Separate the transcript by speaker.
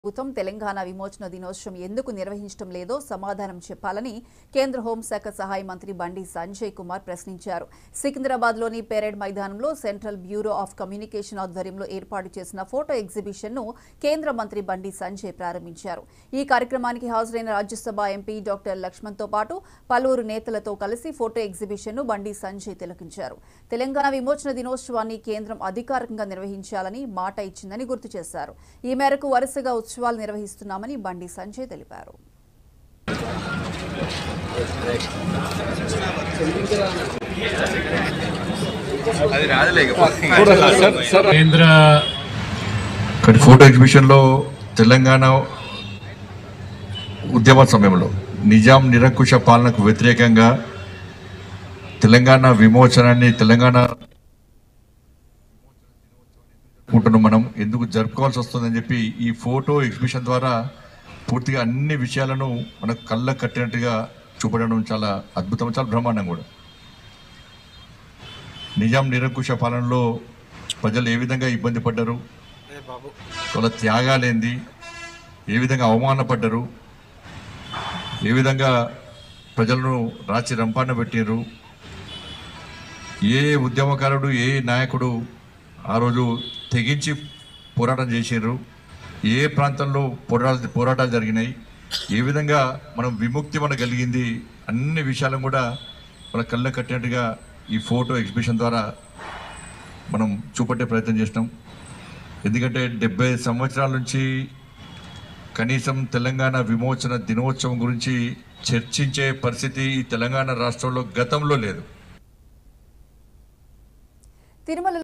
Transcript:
Speaker 1: ప్రభుత్వం తెలంగాణ విమోచన దినోత్సవం ఎందుకు నిర్వహించడం లేదో సమాధానం చెప్పాలని కేంద్ర హోంశాఖ సహాయ మంత్రి బండి సంజయ్ కుమార్ ప్రశ్నించారు సికింద్రాబాద్లోని పెరేడ్ మైదానంలో సెంట్రల్ బ్యూరో ఆఫ్ కమ్యూనికేషన్ ఆధ్వర్యంలో ఏర్పాటు చేసిన ఫోటో ఎగ్జిబిషన్ను కేంద్ర మంత్రి బండి సంజయ్ ప్రారంభించారు ఈ కార్యక్రమానికి హాజరైన రాజ్యసభ ఎంపీ డాక్టర్ లక్ష్మణ్తో పాటు పలువురు నేతలతో కలిసి ఫోటో ఎగ్జిబిషన్ను బండి సంజయ్ తిలకించారు తెలంగాణ విమోచన దినోత్సవాన్ని కేంద్రం అధికారికంగా నిర్వహించాలని మాట ఇచ్చిందని గుర్తు చేశారు ఈ మేరకు వరుసగా ఉత్సవాలు నిర్వహిస్తున్నామని బండి సంజయ్ తెలిపారు
Speaker 2: అది రాదులే ఇక.
Speaker 3: కేంద్ర
Speaker 4: కానీ ఫోటో ఎగ్జిబిషన్లో తెలంగాణ ఉద్యమ సమయంలో నిజాం నిరంకుశ పాలనకు వ్యతిరేకంగా తెలంగాణ విమోచనాన్ని తెలంగాణ అనుకుంటున్నాం మనం ఎందుకు జరుపుకోవాల్సి వస్తుందని చెప్పి ఈ ఫోటో ఎగ్జిబిషన్ ద్వారా పూర్తిగా అన్ని విషయాలను మనకు కళ్ళ కట్టినట్టుగా చూపడం చాలా అద్భుతం చాలా బ్రహ్మాండం కూడా నిజాం నిరంకుశ పాలనలో ప్రజలు ఏ విధంగా ఇబ్బంది పడ్డారు వాళ్ళ త్యాగాలేంది ఏ విధంగా అవమానపడ్డరు ఏ విధంగా ప్రజలను రాచి రంపాన పెట్టారు ఏ ఉద్యమకారుడు ఏ నాయకుడు ఆ రోజు తెగించి పోరాటం చేసారు ఏ ప్రాంతంలో పోరాటాలు పోరాటాలు జరిగినాయి ఏ విధంగా మనం విముక్తి మనకు కలిగింది అన్ని విషయాలను కూడా మన కళ్ళ కట్టినట్టుగా ఈ ఫోటో ఎగ్జిబిషన్ ద్వారా మనం చూపట్టే ప్రయత్నం చేసినాం ఎందుకంటే డెబ్బై సంవత్సరాల నుంచి కనీసం తెలంగాణ విమోచన దినోత్సవం గురించి చర్చించే పరిస్థితి ఈ తెలంగాణ రాష్ట్రంలో గతంలో లేదు
Speaker 1: తిరుమల